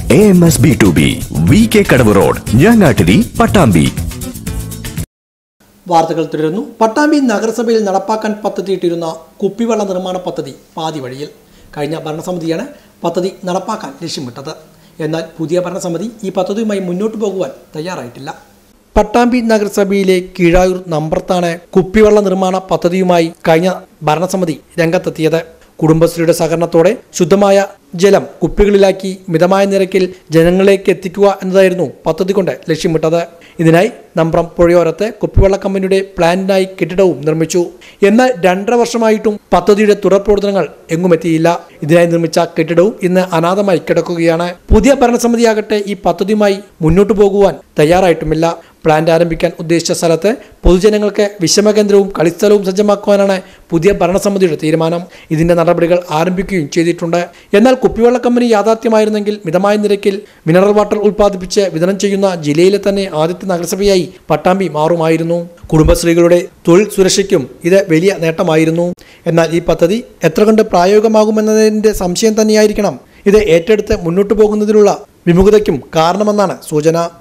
A M S B to B V K കടവ് road Njangattiri Pattambi വാർത്തകൾ തുടരുന്നു പട്ടാമ്പി നഗരസഭയിൽ നടപ്പാക്കാൻ പദ്ധതിയിട്ടിരുന്ന കുപ്പിവെള്ള നിർമ്മാണ പദ്ധതി പാതി വഴിയിൽ കഴിഞ്ഞ ഭരണസമിതിയാണ് പദ്ധതി നടപ്പാക്കാൻ ലക്ഷ്യമിട്ടത് എന്നാൽ പുതിയ ഭരണസമിതി ഈ പദ്ധതിയുമായി മുന്നോട്ട് പോകുവാൻ തയ്യാറായിട്ടില്ല പട്ടാമ്പി നഗരസഭയിലെ കീഴായൂർ നമ്പർത്താണ് കുപ്പിവെള്ള നിർമ്മാണ പദ്ധതിയുമായി കഴിഞ്ഞ ഭരണസമിതി രംഗത്തെത്തിയത് കുടുംബശ്രീയുടെ സഹകരണത്തോടെ ശുദ്ധമായ ജലം കുപ്പികളിലാക്കി മിതമായ നിരക്കിൽ ജനങ്ങളിലേക്ക് എത്തിക്കുക എന്നതായിരുന്നു പദ്ധതി കൊണ്ട് ലക്ഷ്യമിട്ടത് ഇതിനായി നമ്പ്രം പുഴയോരത്ത് കുപ്പിവെള്ള കമ്പനിയുടെ പ്ലാന്റിനായി കെട്ടിടവും നിർമ്മിച്ചു എന്നാൽ രണ്ടര വർഷമായിട്ടും പദ്ധതിയുടെ തുടർ പ്രവർത്തനങ്ങൾ എങ്ങുമെത്തിയില്ല ഇതിനായി നിർമ്മിച്ച കെട്ടിടവും ഇന്ന് അനാഥമായി കിടക്കുകയാണ് പുതിയ ഭരണസമിതിയാകട്ടെ ഈ പദ്ധതിയുമായി മുന്നോട്ടു പോകുവാൻ തയ്യാറായിട്ടുമില്ല പ്ലാന്റ് ആരംഭിക്കാൻ ഉദ്ദേശിച്ച സ്ഥലത്ത് പൊതുജനങ്ങൾക്ക് വിശ്രമകേന്ദ്രവും കളിസ്ഥലവും സജ്ജമാക്കുവാനാണ് പുതിയ ഭരണസമിതിയുടെ തീരുമാനം ഇതിന്റെ നടപടികൾ ആരംഭിക്കുകയും ചെയ്തിട്ടുണ്ട് എന്നാൽ കുപ്പിവെള്ള കമ്പനി യാഥാർത്ഥ്യമായിരുന്നെങ്കിൽ മിതമായ നിരക്കിൽ മിനറൽ വാട്ടർ ഉൽപ്പാദിപ്പിച്ച് വിതരണം ചെയ്യുന്ന ജില്ലയിലെ തന്നെ ആദ്യത്തെ നഗരസഭയായി പട്ടാമ്പി മാറുമായിരുന്നു കുടുംബശ്രീകളുടെ തൊഴിൽ സുരക്ഷയ്ക്കും ഇത് വലിയ നേട്ടമായിരുന്നു എന്നാൽ ഈ പദ്ധതി എത്ര കണ്ട് പ്രായോഗികമാകുമെന്നതിന്റെ സംശയം തന്നെയായിരിക്കണം ഇത് ഏറ്റെടുത്ത് മുന്നോട്ടു പോകുന്നതിലുള്ള വിമുഖതയ്ക്കും കാരണമെന്നാണ് സൂചന